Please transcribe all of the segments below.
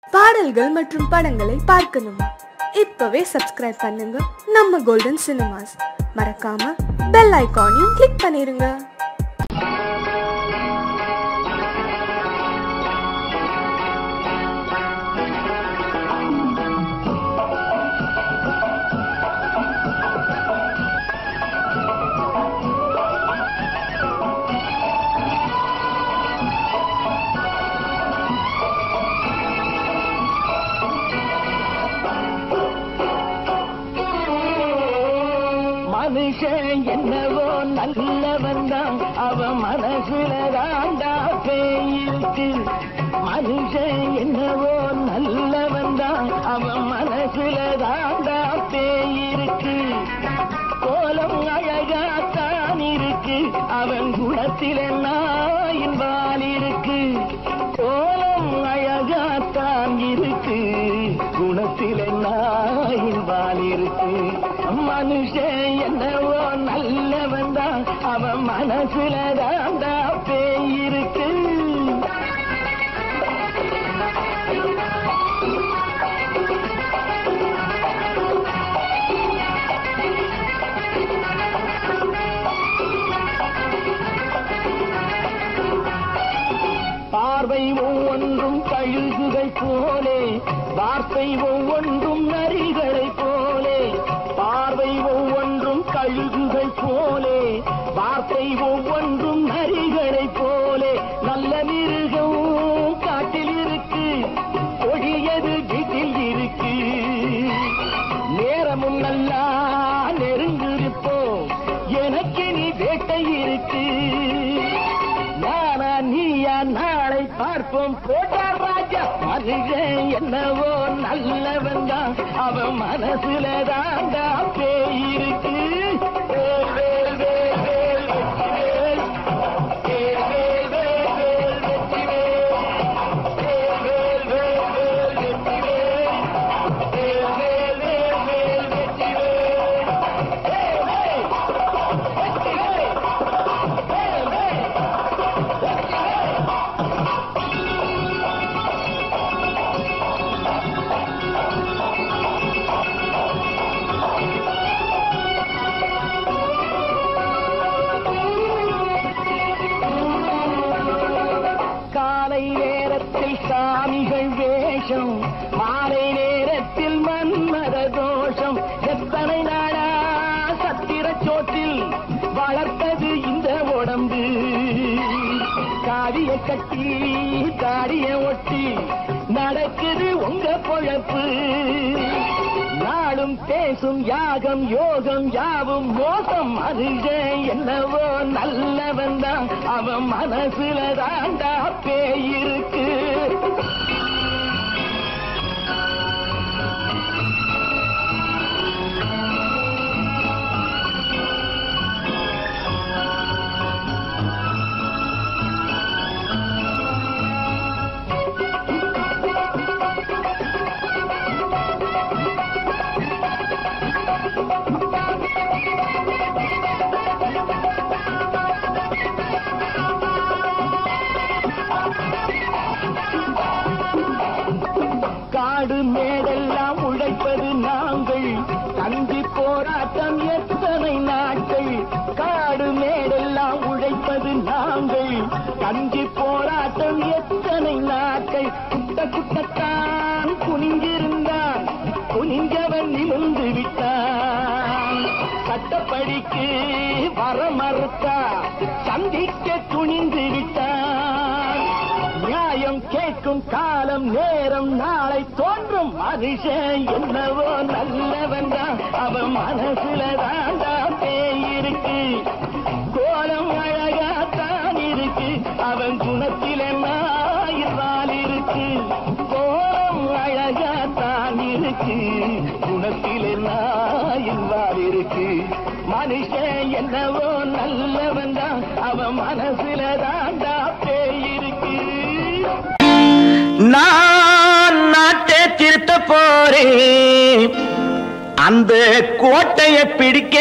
பாடல்கள் மற்றும் படங்களை பார்க்கணுமா இப்பவே சப்ஸ்கிரைப் பண்ணுங்க நம்ம கோல்டன் சினிமாஸ் மறக்காம பெல் ஐகானையும் கிளிக் பண்ணிருங்க மனுஷன் என்னவோ நல்லவன் தான் அவன் மனசுல தாண்டா பேயிருக்கு மனுஷன் என்னவோ நல்லவன் தான் அவன் மனசுல தாண்டா பேயிருக்கு கோலம் அழகாத்தான் இருக்கு அவன் குணத்தில நாயின் வால் இருக்கு கோலம் அழகாத்தான் இருக்கு குணத்தில நாயின் வால் இருக்கு மனுஷன் என்னவோ நல்லவன் தான் அவன் மனசுல தாண்டா பேயிருக்கு பார்வை ஒவ்வொன்றும் கழுகுகள் போலே வார்த்தை ஒவ்வொன்றும் நரிகளை போலே பார்வை ஒவ்வொன்றும் கழுகுகள் போலே வார்த்தை ஒவ்வொன்றும் நரிகளை போலே நல்ல மிருகம் காட்டில் இருக்கு கொடியது வீட்டில் இருக்கு நேரமும் நல்லா நெருங்கிருப்போம் எனக்கு நீ வேட்டை இருக்கு நானா நீயா நாளை பார்ப்போம் போட்டார் ராஜா மனுஷன் என்னவோ நல்லவன் தான் அவன் மனசுல தாண்டா பேயிருக்கு வேல், வேல், வேல், வேல், வெற்றிவேல். வேல், வேல், வேல், வேல், வெற்றிவேல். வேல், வேல், வேல், வேல், வெற்றிவேல். வேல், வேல், வேல், வேல், வெற்றிவேல். வேல், வேல், வெற்றிவேல். வேல், வேல். காலை நேரத்தில் சாமிகள் வேஷம் மாலை நேரத்தில் மன்மத தோஷம் எத்தனை நாளா சத்திர சோற்றில் வளர்த்தது இந்த உடம்பு காவிய கட்டி தாடிய ஒட்டி நடக்குது உங்க பொழப்பு நாளும் பேசும் யாகம் யோகம் யாவும் மோசம் மனுஷன் என்னவோ நல்லவன் தான் அவன் மனசுல தாண்டா பேயிருக்கு காடு மேடெல்லாம் உழைப்பது நாங்கள் தந்தி போராட்டம் எத்தனை நாட்கள் காடு மேடெல்லாம் உழைப்பது நாங்கள் தந்தி போராட்டம் எத்தனை நாட்கள் குட்ட குட்டத்தான் குனிஞ்சிருந்தான் குனிஞ்சவன் நிமிர்ந்து விட்டான் சட்டப்படிக்கு வர மறுத்தா சந்திக்க துணிந்து விட்டான் நியாயம் கேட்கும் காலம் நேரம் நாளை தோன்றும் மனுஷன் என்னவோ நல்லவன் தான் அவன் மனசுல தாண்டா பேயிருக்கு கோலம் அழகாத்தான் இருக்கு அவன் குணத்தில நாயிரால் இருக்கு கோலம் அழகாத்தான் இருக்கு குணத்தில நாயிரால் இருக்கு மனுஷன் என்னவோ நல்லவன் தான் அவன் மனசுல தாண்டா பேயிருக்கு நான் நாட்டை திருத்த போறேன் அந்த கோட்டையை பிடிக்க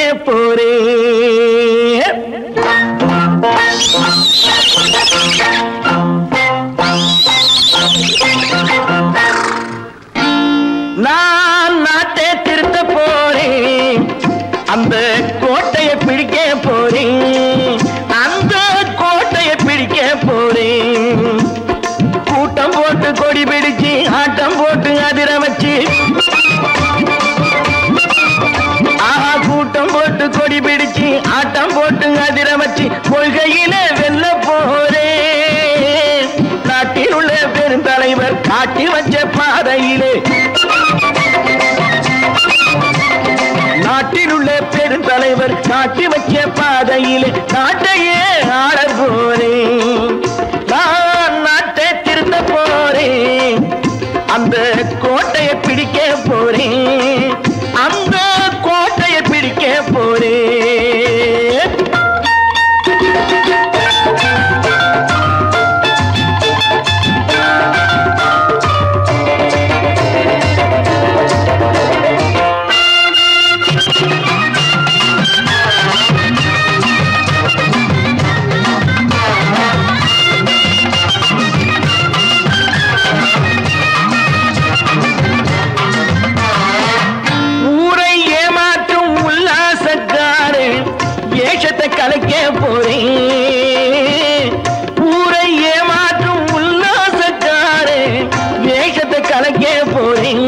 போறேன் பிடிச்சு ஆட்டம் போட்டு அதிர வச்சு ஆஹா கூட்டம் போட்டு கொடி பிடிச்சு ஆட்டம் போட்டு அதிர வச்சு கொள்கையில வெல்ல போறே நாட்டில் உள்ள பெருந்தலைவர் காட்டி வச்ச பாதையிலே நாட்டில் உள்ள பெருந்தலைவர் காட்டி வச்ச பாதையிலே நாட்டையே ஆள போறேன் நான் நாட்டை திருத்த போறேன் அந்த கோட்டையை பிடிக்க போறேன் அந்த கோட்டையை பிடிக்க போறேன் ஊரை ஏமாற்றும் உல்லாசக்காரு வேஷத்தை கலைக்க போறேன் ஊரை ஏமாற்றும் உல்லாசக்காரு வேஷத்தை கலைக்க போறேன்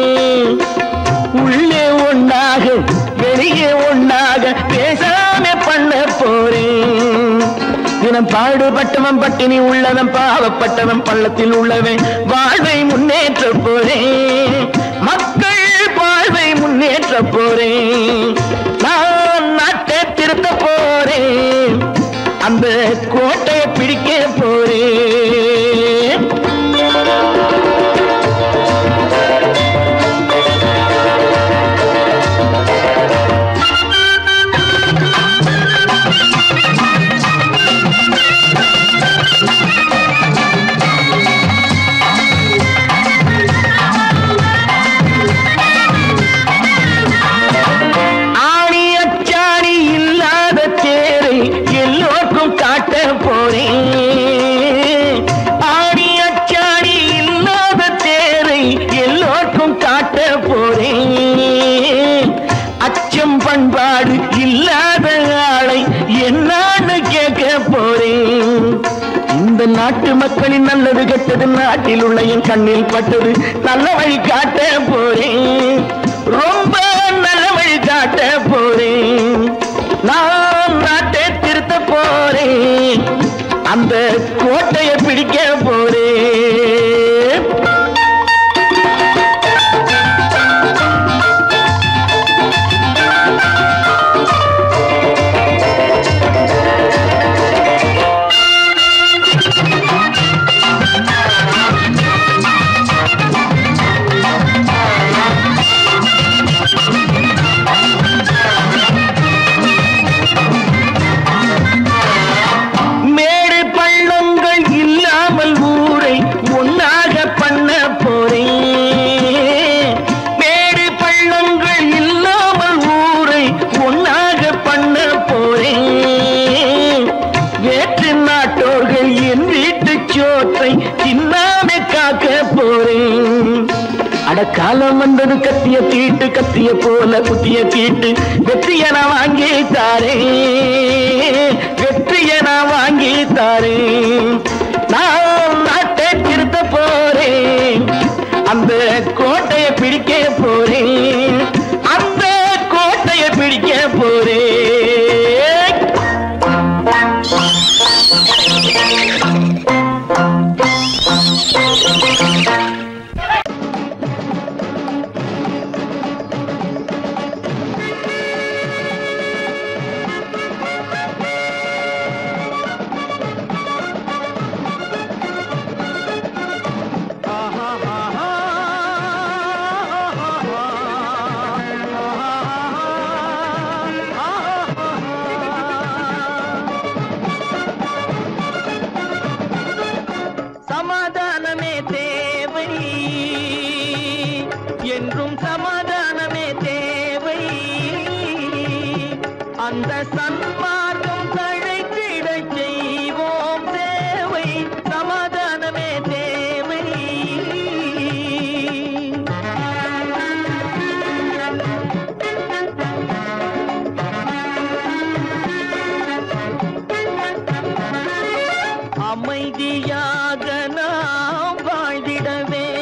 உள்ளே ஒண்ணாக வெளியே ஒண்ணாக பேசாம பண்ண போறேன் தினம் பாடுபட்டவன் பட்டினி உள்ளவன் பாவப்பட்டவன் பள்ளத்தில் உள்ளவன் வாழ்வை முன்னேற்ற போறேன் மக்கள் வாழ்வை முன்னேற்ற போறேன் நான் நாட்டை திருத்த போறேன் அந்த கோட்டையை பிடிக்க போறேன் ஆணி அச்சாணி இல்லாத தேரை எல்லோருக்கும் காட்ட போறேன் ஆணி அச்சாணி இல்லாத தேரை எல்லோருக்கும் காட்ட போறேன் அச்சம் பண்பாடு இல்லாத ஆளை என்னான்னு கேட்க போறேன் இந்த நாட்டு மக்களின் நல்லது கெட்டது நாட்டில் உள்ள என் கண்ணில் பட்டது நல்ல வழி காட்ட போறேன் ரொம்ப நல்ல வழி காட்ட போறேன் நான் நாட்டை திருத்த போறேன் அந்த கோட்டையை பிடிக்க போறேன் மேடு பள்ளங்கள் இல்லாமல் ஊரை ஒன்னாக பண்ண போறேன் மேடு பள்ளங்கள் இல்லாமல் ஊரை ஒன்னாக பண்ண போறேன் வேற்று நாட்டோர்கள் என் வீட்டு சோற்றை தின்னாமே காக்க போறேன் அட காலம் வந்தது கத்திய தீட்டு கத்திய போல குத்திய தீட்டு வெற்றிய நான் வாங்கி தாரேன் வெற்றிய நான் வாங்கி தாரேன் நான் நாட்டை திருத்த போறேன் அந்த கோட்டையை பிடிக்க போறேன் அந்த கோட்டையை பிடிக்க போறேன் சமாதானமே தேவை என்றும் சமாதானமே தேவை அந்த சன்மார்க்கம் தழைத்திடச் செய்வோம் தேவை சமாதானமே தேவை அமைதியாக நாம் வாழ்ந்திடவே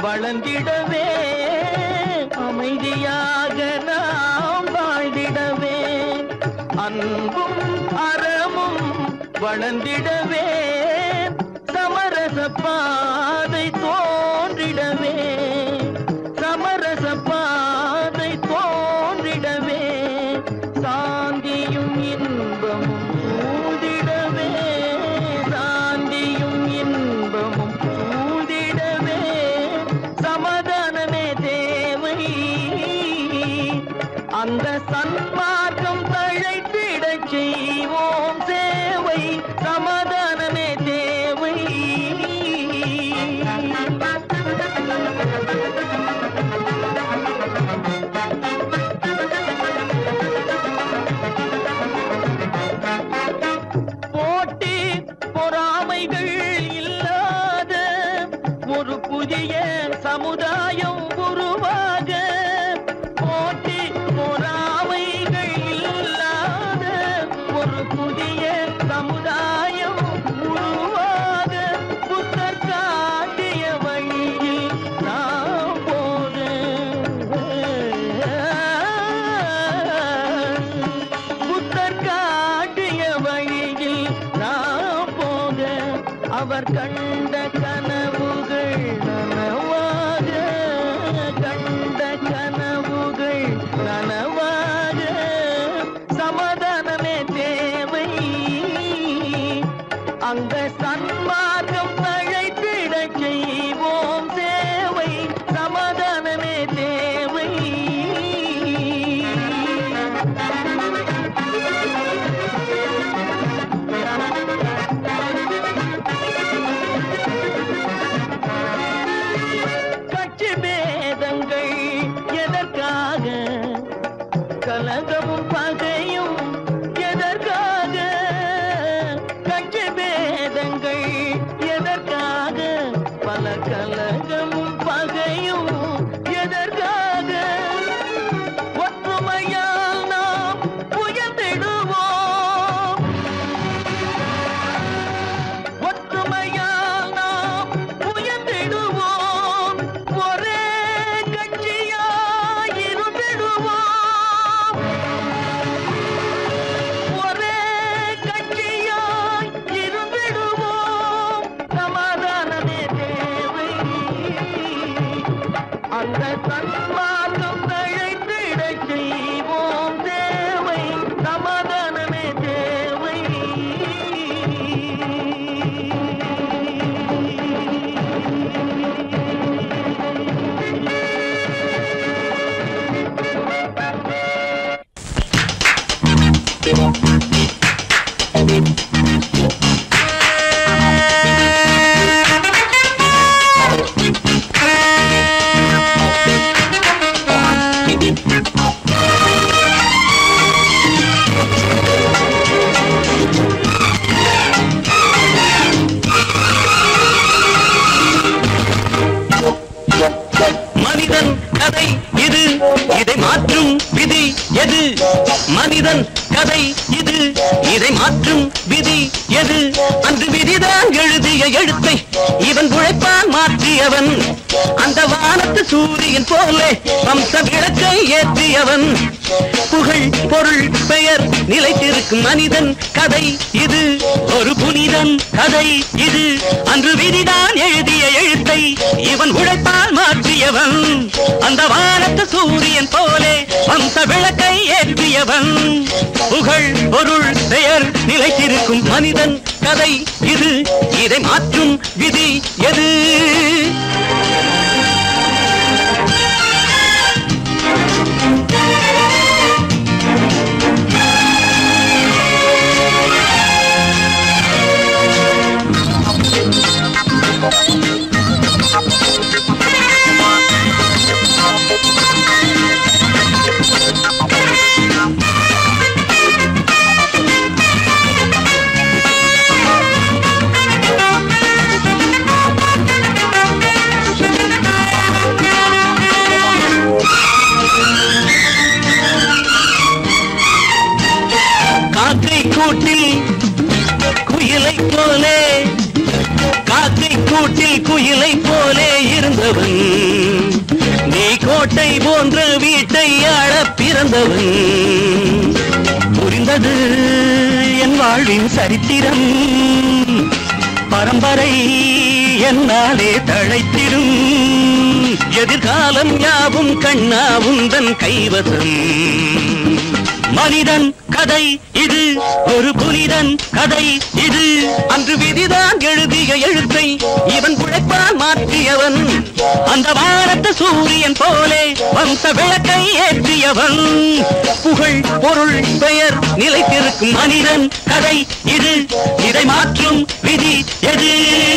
வளர்ந்திடவே அமைதியாக நாம் வாழ்ந்திடவே அன்பும் அறமும் வளர்ந்திடவே சமரச பாதை தோன்றிடவே சமரச பாதை தோன்றிடவே சாந்தியும் இன்பமும் சூழ்ந்திடவே சாந்தியும் இன்பமும் சூழ்ந்திடவே சமாதானமே தேவை அந்த சன்மார்க்கம் தழைத்திடச் செய்வோம் சேவை சமாதானமே தேவை போட்டி பொறாமைகள் இல்லாத ஒரு புதிய சமுதாயம் உருவாக போட்டி பொறாமைகள் இல்லாத ஒரு புதிய சமுதாயம் உருவாக புத்தர் காட்டிய வழியில் நாம் போக புத்தர் காட்டிய வழியில் நாம் போக அவர் கண்ட கனவுகள் நனவாக கண்ட கனவுகள் நனவாக சமாதானமே தேவை அங்க சன்மார்க்கம் தழைத்திடச் செய்வோம் தேவை சமாதானமே தேவை கட்சி பேதங்கள் எதற்காக கலகமும் பகையும் எதற்காக கட்சி பேதங்கள் எதற்காக பல கலகமும் பகையும் எதற்காக ஒற்றுமையால் நாம் உயர்ந்திடுவோம் ஒற்றுமையால் நாம் உயர்ந்திடுவோம் ஒரே கட்சியாய் இருந்திடுவோம் ஒரே கட்சியாய் இருந்திடுவோம் சமாதானமே தேவை அந்த சன்மார்க்கம் தழைத்திடச் செய்வோம் தேவை சமாதானமே தேவை மனிதன் கதை இது இதை மாற்றும் விதி எது மனிதன் கதை இது இதை மாற்றும் விதி எது அன்று விதிதான் எழுதிய எழுத்தை இவன் உழைப்பால் மாற்றியவன் அந்த வானத்து சூரியன் போலே வம்ச விளக்கை ஏற்றியவன் புகழ் பொருள் பெயர் நிலைத்திருக்கும் மனிதன் கதை இது ஒரு புனிதன் கதை இது அன்று விதிதான் எழுதிய எழுத்தை இவன் உழைப்பால் மாற்றியவன் அந்த வானத்து சூரியன் போலே வம்ச விளக்கை ஏற்றியவன் புகழ் பொருள் பெயர் நிலைத்திருக்கும் மனிதன் கதை இது இதை மாற்றும் விதி எது காக்கை கூட்டில் குயிலை போலே காக்கை கூட்டில் குயிலை போலே இருந்தவன் நீ கோட்டை போன்ற வீட்டை ஆள பிறந்தவன் புரிந்தது என் வாழ்வின் சரித்திரம் பரம்பரை என்னாலே தழைத்திடும் எதிர்காலம் யாவும் கண்ணா உந்தன் கைவசம் மனிதன் கதை இது ஒரு புனிதன் கதை இது அன்று விதிதான் எழுதிய எழுத்தை இவன் உழைப்பால் மாற்றியவன் அந்த வானத்து சூரியன் போலே வம்ச விளக்கை ஏற்றியவன் புகழ் பொருள் பெயர் நிலைத்திருக்கும் மனிதன் கதை இது இதை மாற்றும் விதி எது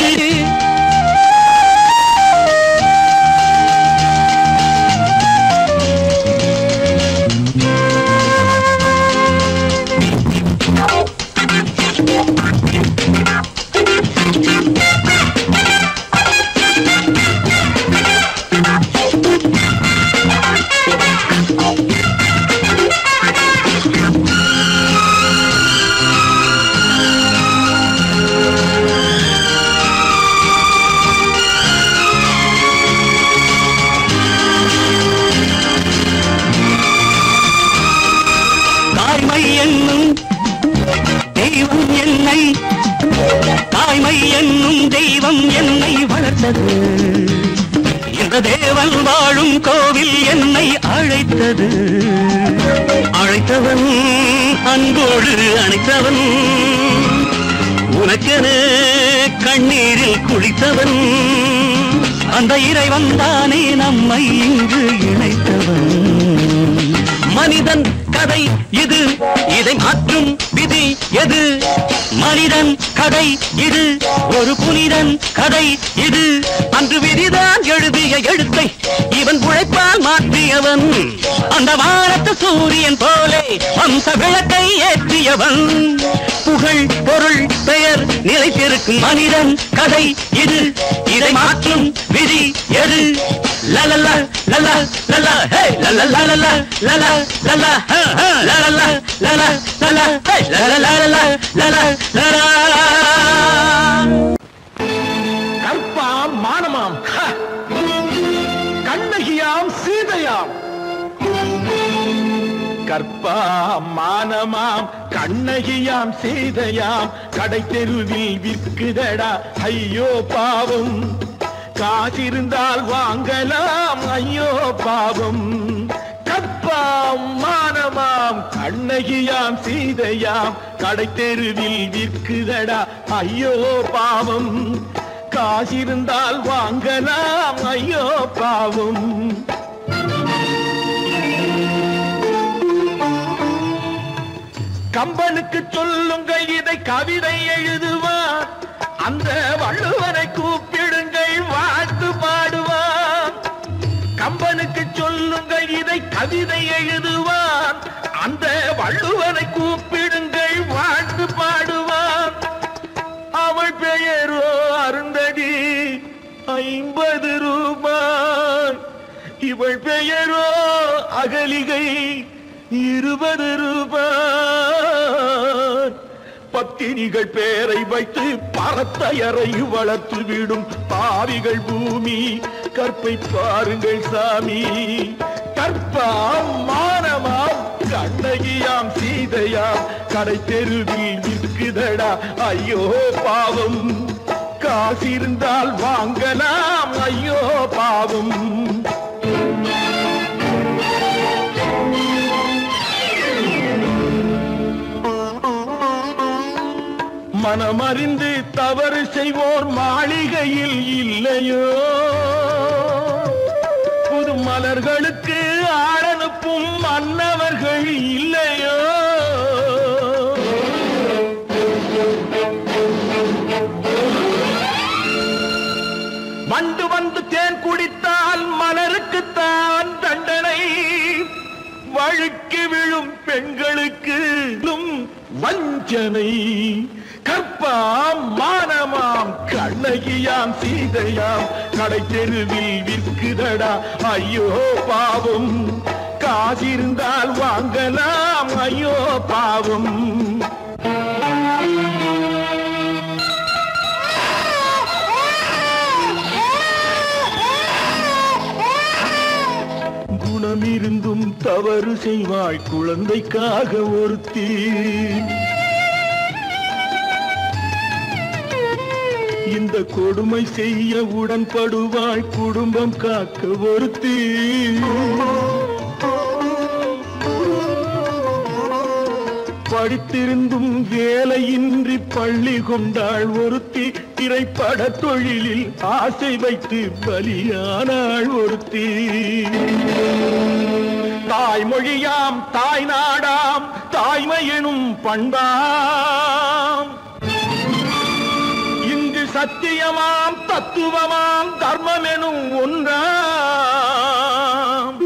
தாய்மை என்னும் தெய்வம் என்னை தாய்மை என்னும் தெய்வம் என்னை வளர்த்தது இந்த தேவன் வாழும் கோவில் என்னை அழைத்தது அழைத்தவன் அன்போடு அணைத்தவன் உனக்கென கண்ணீரில் குளித்தவன் அந்த இறைவன் தானே நம்மை இங்கு இணைத்தவன் மனிதன் கதை இது இதை மாற்றும் விதி எது மனிதன் கதை இது ஒரு புனிதன் கதை இது அன்று விதிதான் எழுதிய எழுத்தை இவன் உழைப்பால் மாற்றியவன் அந்த வானத்து சூரியன் போலே வம்ச விளக்கை ஏற்றியவன் புகழ் பொருள் பெயர் நிலைத்திருக்கும் மனிதன் கதை இது இதை மாற்றும் விதி எது லலல லல லல ஹே லல லல லல லல ஹ ஹ லல லல லல ஹே லல லல லல லல கற்பாம் மானமாம் ஹ! கண்ணகியாம் சீதையாம் கற்பாம் மானமாம் கண்ணகியாம் சீதையாம் கடை தெருவில் விற்குதடா ஐயோ பாவம் காசிருந்தால் வாங்கலாம் ஐயோ பாவம் கற்பாம் மானமாம் கண்ணகியாம் சீதையாம் கடை தெருவில் விற்குதடா ஐயோ பாவம் காசிருந்தால் வாங்கலாம் ஐயோ பாவம் கம்பனுக்கு சொல்லுங்கள் இதை கவிதை எழுதுவான் அந்த வள்ளுவரை கூப்பிடுங்கள் வாழ்த்து பாடுவான் கம்பனுக்கு சொல்லுங்கள் இதை கவிதை எழுதுவான் அந்த வள்ளுவரை கூப்பிடுங்கள் வாழ்த்து பாடுவான் அவள் பெயரோ அருந்ததி ஐம்பது ரூபாய் இவள் பெயரோ அகலிகை இருபது ரூபாய் பத்தினிகள் பேரை வைத்து பரத்தையரை வளர்த்து விடும் பாவிகள் பூமி கற்பை பாருங்கள் சாமி கற்பாம் மானமாம் கண்ணகியாம் சீதையாம் கடை தெருவில் விற்குதடா ஐயோ பாவம் காசிருந்தால் வாங்கலாம் ஐயோ பாவம் மனமறிந்து தவறு செய்வோர் மாளிகையில் இல்லையோ புது மலர்களுக்கு ஆளனுப்பும் மன்னவர்கள் இல்லையோ வண்டு வந்து தேன் குடித்தால் மலருக்குத்தான் தண்டனை வழுக்கி விழும் பெண்களுக்கு லும் வஞ்சனை கற்பாம் மானமாம் கண்ணகியாம் சீதையாம் கடை தெருவில் விற்குதடா ஐயோ பாவம் காசிருந்தால் வாங்கலாம் ஐயோ பாவம் இருந்தும் தவறு செய்வாய் குழந்தைக்காக ஒருத்தி இந்த கொடுமை செய்ய உடன்படுவாய் குடும்பம் காக்க ஒருத்தி படித்திருந்தும் வேலையின்றி பள்ளி கொண்டாள் ஒருத்தி திரைப்பட தொழிலில் ஆசை வைத்து பலியானாள் ஒருத்தி தாய்மொழியாம் தாய் நாடாம் தாய்மை எனும் பண்பாம் இங்கு சத்தியமாம் தத்துவமாம் தர்மம் எனும் ஒன்றாம்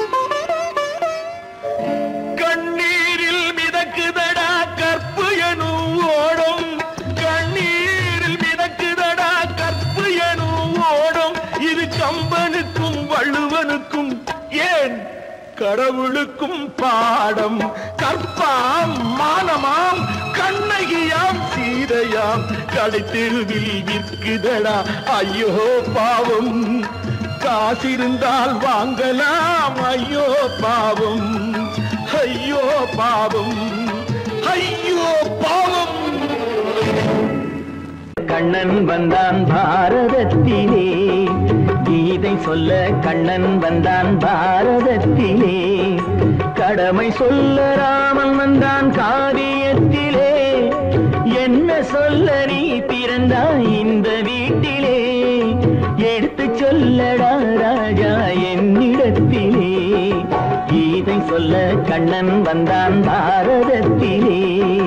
கண்ணீரில் மிதக்குதடா கற்பு எனும் ஓடும் கண்ணீரில் மிதக்குதடா கற்பு எனும் ஓடும் இது கம்பனுக்கும் வள்ளுவனுக்கும் ஏன் கடவுளுக்கும் பாடம் கற்பாம் மானமாம் கண்ணகியாம் சீதையாம் கடைத்தெருவில் விற்குதடா ஐயோ பாவம் காசிருந்தால் வாங்கலாம் ஐயோ பாவம் ஐயோ பாவம் ஐயோ பாவம் கண்ணன் வந்தான் பாரதத்திலே கீதை சொல்ல கண்ணன் வந்தான் பாரதத்திலே கடமை சொல்ல ராமன் வந்தான் காவியத்திலே என்ன சொல்ல நீ பிறந்தாய் இந்த வீட்டிலே எடுத்து சொல்லடா ராஜா என்னிடத்திலே கீதை சொல்ல கண்ணன் வந்தான் பாரதத்திலே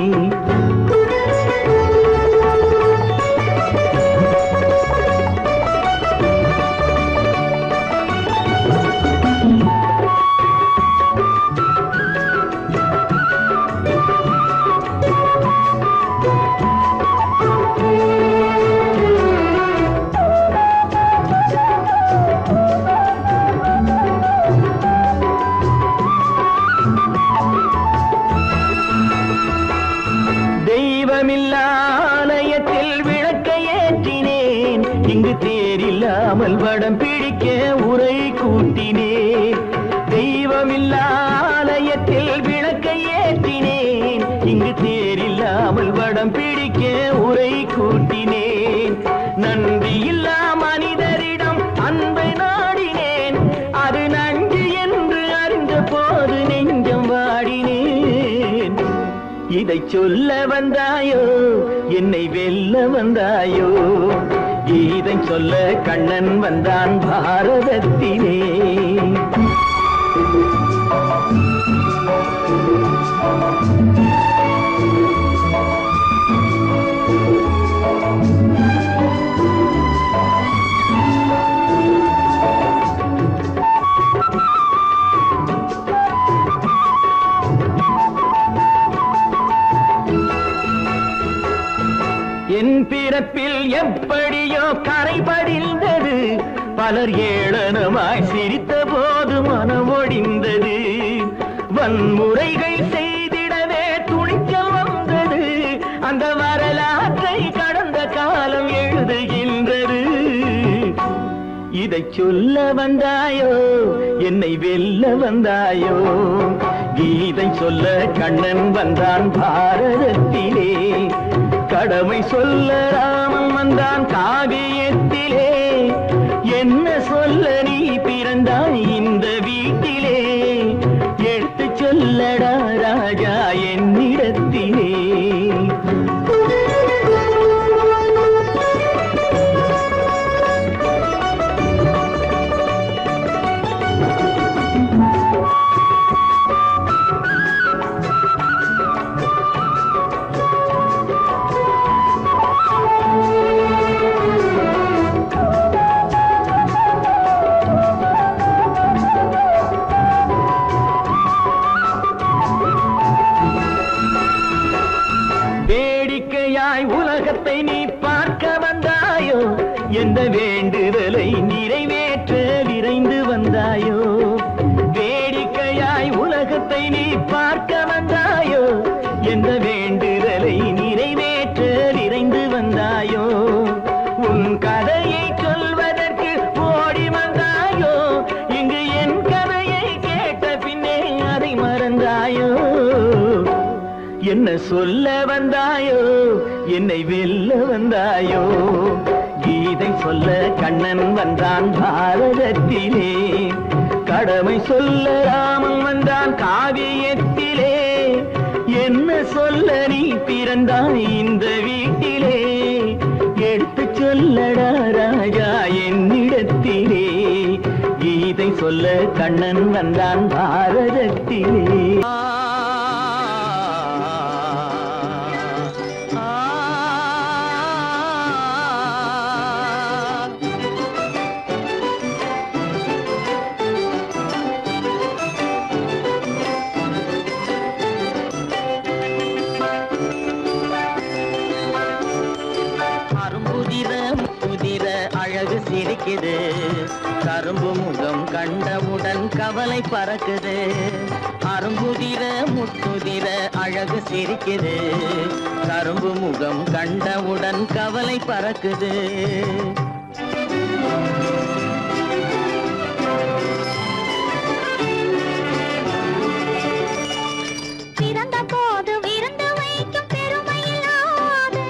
தெய்வமில்லா ஆலயத்தில் விளக்கை ஏற்றினேன் இங்கு தேரில்லாமல் வடம் பிடிக்க உரை கூட்டினேன் தெய்வமில்லா ஆலயத்தில் விளக்கை ஏற்றினேன் இங்கு தேரில்லாமல் வடம் பிடிக்க உரை கூட்டினேன் நன்றி இல்லா மனிதரிடம் அன்பை நாடினேன் அது நன்றி என்று அறிந்த போது நெஞ்சம் வாடினேன் இதை சொல்ல வந்தாயோ என்னை வெல்ல வந்தாயோ இதை சொல்ல கண்ணன் வந்தான் பாரதத்திலே என் பிறப்பில் எப்படியோ கரை படிந்தது பலர் ஏளனமாய் சிரித்த போது மனம் ஒடிந்தது வன்முறைகள் செய்திடவே துணிச்சல் வந்தது அந்த வரலாற்றை கடந்த காலம் எழுதுகின்றது இதை சொல்ல வந்தாயோ என்னை வெல்ல வந்தாயோ கீதை சொல்ல கண்ணன் வந்தான் பாரதத்திலே கடமை சொல்ல ராமன் வந்தான் காவியத்திலே என்ன சொல்ல நீ பிறந்தாய் இந்த வீட்டிலே எடுத்து சொல்லடா ராஜா என்னிடத்திலே வேடிக்கையாய் உலகத்தை நீ பார்க்க வந்தாயோ எந்த வேண்டுதலை நிறைவேற்ற விரைந்து வந்தாயோ வேடிக்கையாய் உலகத்தை நீ பார்க்க வந்தாயோ எந்த வேண்டுதலை நிறைவேற்ற விரைந்து வந்தாயோ உன் கதையை சொல்வதற்கு ஓடி வந்தாயோ இங்கு என் கதையை கேட்க என்ன சொல்ல வந்தாயோ என்னை வெல்ல வந்தாயோ கீதை சொல்ல கண்ணன் வந்தான் பாரதத்திலே கடமை சொல்ல ராமன் வந்தான் காவியத்திலே என்ன சொல்ல நீ பிறந்தாய் இந்த வீட்டிலே எடுத்து சொல்லடா ராஜா என்னிடத்திலே கீதை சொல்ல கண்ணன் வந்தான் பாரதத்திலே அரும்புதிர முதிர அழகு சிரிக்குது கரும்பு முகம் கண்டவுடன் கவலை பறக்குது அரும்புதிர முத்துதிர அழகு சிரிக்குது கரும்பு முகம் கண்டவுடன் கவலை பறக்குது பிறந்த போது விருந்து வைக்கும் பெருமையில்லாது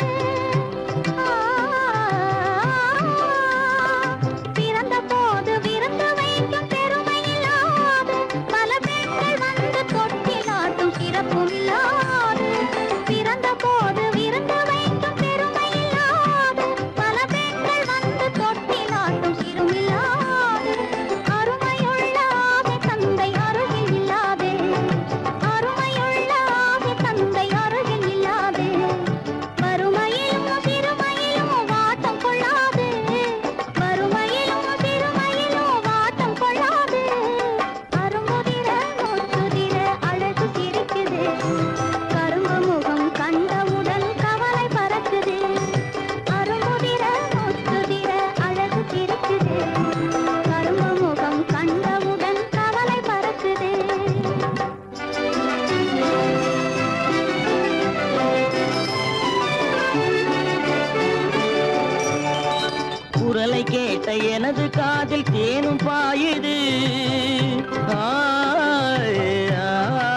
பிறந்த போது விருந்து வைக்கும் பெருமையில்லாது பல பெண்கள் வந்து தொட்டிலாட்டும் சிறப்பும் இல்லாது பிறந்த போது விருந்து வைக்கும் பெருமையில்லாது பல பெண்கள் வந்து தொட்டிலாட்டும் சிறுமில்லாது அருமையுள்ள ஆசை தந்தை அருகில் இல்லாதே அருமையுள்ள ஆசை தந்தை அருகில் இல்லாதே வறுமையிலும் சிறுமையிலும் வாட்டம் கொள்ளாது வறுமையிலும் சிறுமையிலும் வாட்டம் கொள்ளாது அருமுதிர முத்துதிர அழகு சிரிக்குது கரும்பு முகம் கண்டவுடன் கவலை பறக்குது அருமுதிர முத்துதிர அழகு சிரிக்குது கரும்பு முகம் கண்டவுடன் கவலை பறக்குது குரலை கேட்ட எனது காதில் தேனும் பாயுது ஆய், ஆ.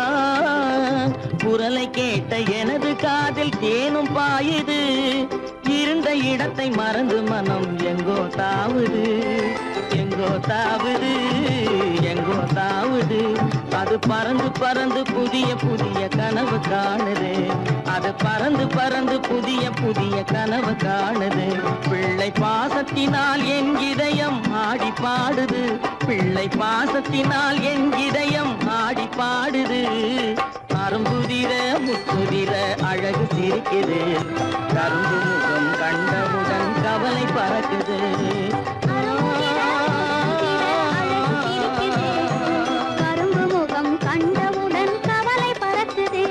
குரலை கேட்ட எனது காதில் தேனும் பாயுது இருந்த இடத்தை மறந்து மனம் எங்கோ தாவுது எங்கோ தாவுது எங்கோ தாவுது அது பறந்து பறந்து புதிய புதிய கனவு காணுது அது பறந்து பறந்து புதிய புதிய கனவு காணுது பிள்ளை பாசத்தினால் என் இதயம் ஆடி பாடுது பிள்ளை பாசத்தினால் என் இதயம் ஆடி பாடுது அரும்புதிர முத்துதிர அழகு சிரிக்குது கரும்பு முகம் கண்டவுடன் கவலை பறக்குது கரும்பு முகம் கண்டவுடன் கவலை பறக்குது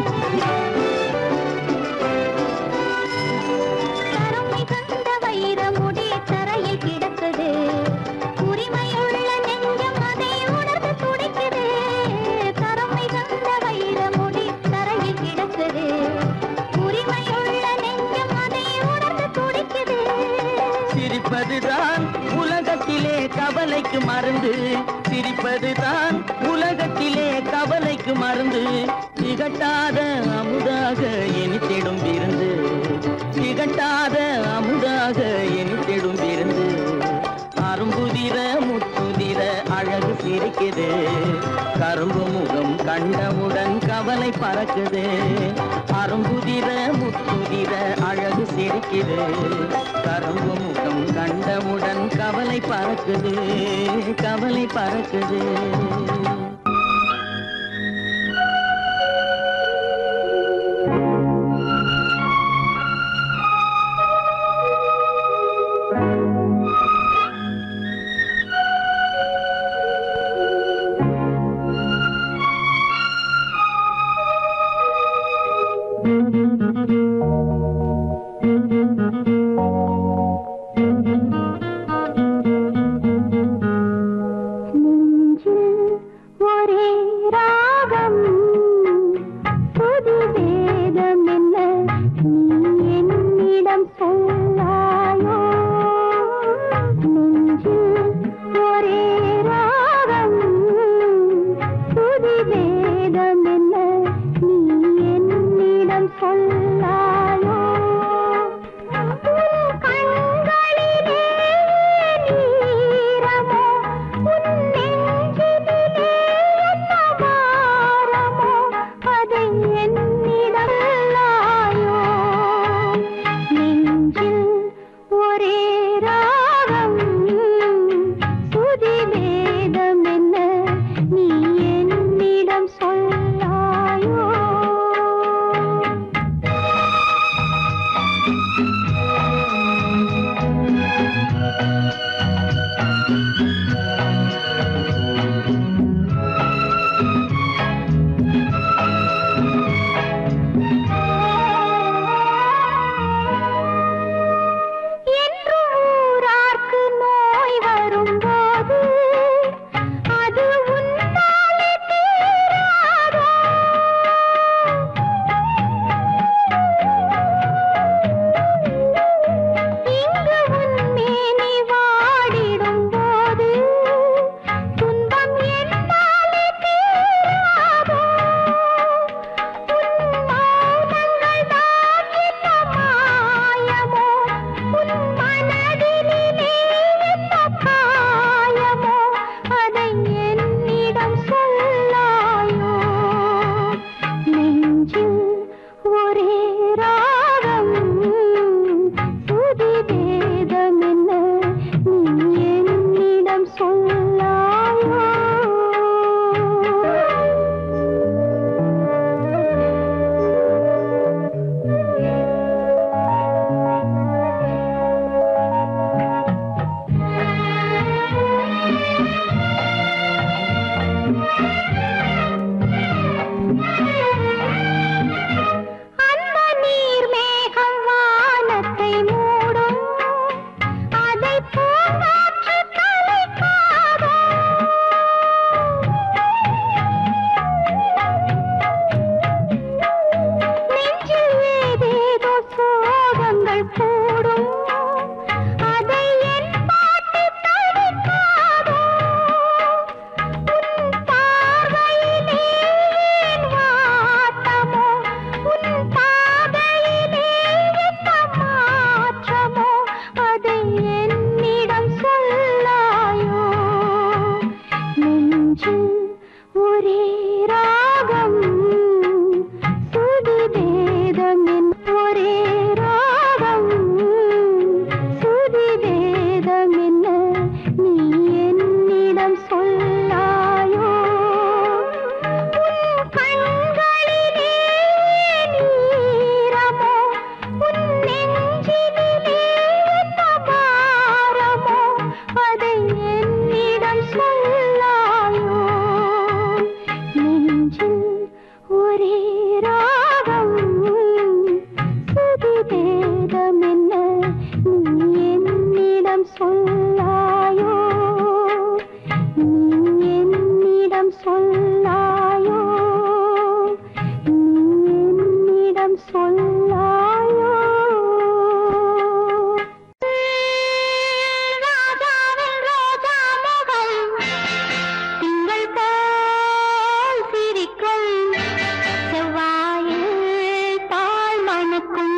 கருமை கண்ட வைர முடி தரையில் கிடக்குது உரிமையுள்ள நெஞ்சம் அதை உணர்ந்து துடிக்குது கருமை கண்ட வைர முடி தரையில் கிடக்குது உரிமையுள்ள நெஞ்சம் அதை உணர்ந்து துடிக்குது சிரிப்பதுதான் உலகத்திலே கவலைக்கு மருந்து சிரிப்பதுதான் உலகத்திலே கவலைக்கு மருந்து திகட்டாத அமுதாக இனித்திடும் விருந்து திகட்டாத அமுதாக இனித்திடும் விருந்து அரும்புதிர முத்துதிர அழகு சிரிக்குது கரும்பு முகம் கண்டவுடன் கவலை பறக்குது அரும்புதிர முத்துதிர அழகு சிரிக்குது கரும்பு முகம் கண்டவுடன் கவலை பறக்குது கவலை பறக்குது நெஞ்சில் என்று ஊரார்க்கு நோய் வரும்போது அது உன்னாலே தீராதோ இங்கு உன்மேனி வாடிடும் போது துன்பம் என்னாலே தீராதோ உன் மௌனங்கள் தான் என்ன மாயமோ உன் மனதினிலே என்ன காயமோ அதை என்னிடம் சொல்லாயோ நெஞ்சில் ஒரே ராகம் சுதி வேதம் என்ன நீ என்னிடம் சொல்லாயோ அந்த நீர் மேகம் வானத்தை மூடும் அதை பூங்காற்று கலைக்காதோ நெஞ்சில் ஏதேதோ சோகங்கள் கூடும் அதை என் பாட்டு தவிர்க்காதோ உன் பார்வையிலே என் வாட்டமோ உன் பாதையிலே என்ன மாற்றமோ அதை என்னிடம் சொல்லாயோ நெஞ்சில் ஒரே ராகம் சுதி வேதம் என் ஒரே ராகம் சுதி வேதம் என்ன நீ என்னிடம் சொல்லாயோ உன் கண்களிலே நீரமோ உன் நெஞ்சினிலே என்ன பாரமோ அதை என்னிடம் சொல்லாயோ நெஞ்சில் ஒரே ராகம் சுதி வேதம் என்ன நீ என்னிடம் சொல்லாயோ நீ என்னிடம் சொல்லாயோ நீ என்னிடம் சொல்லாயோ ராஜாவின் ரோஜா முகம் திங்கள் போல் சிரிக்கும் செவ்வாயில் பால் மணக்கும்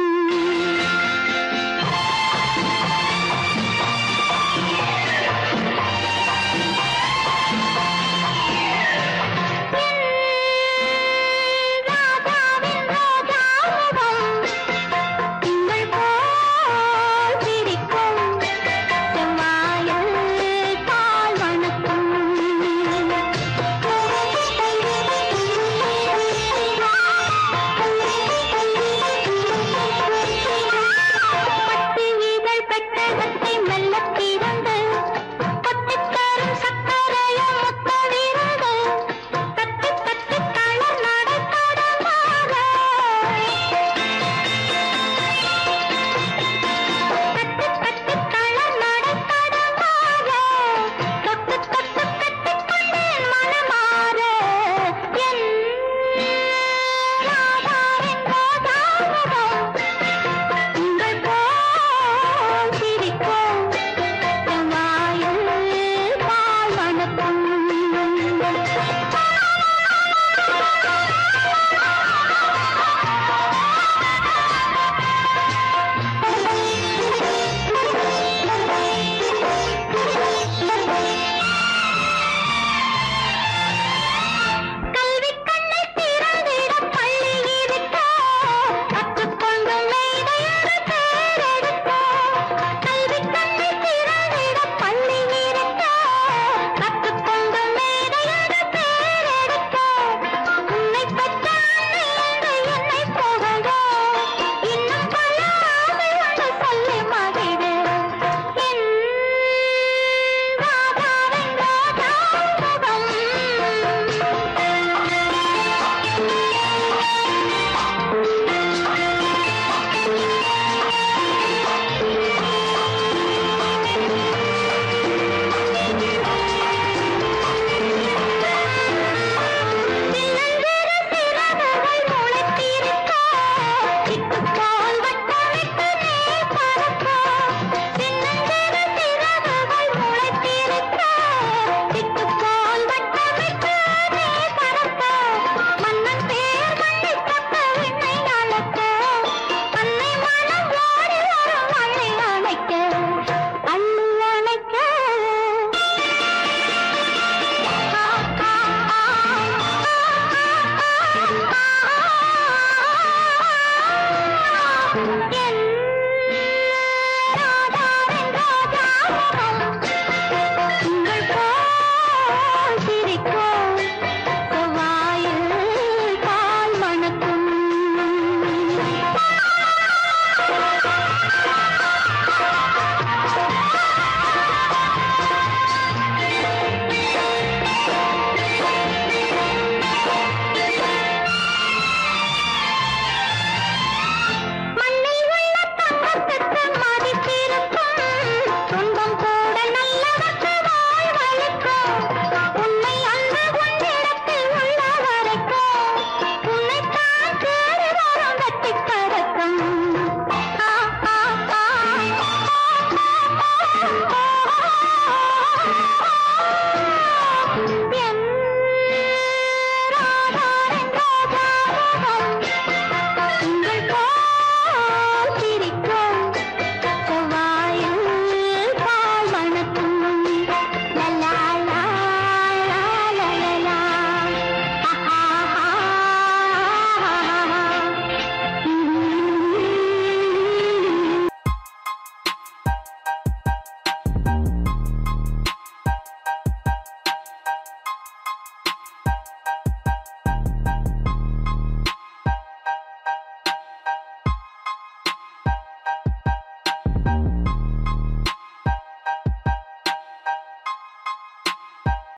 ஆ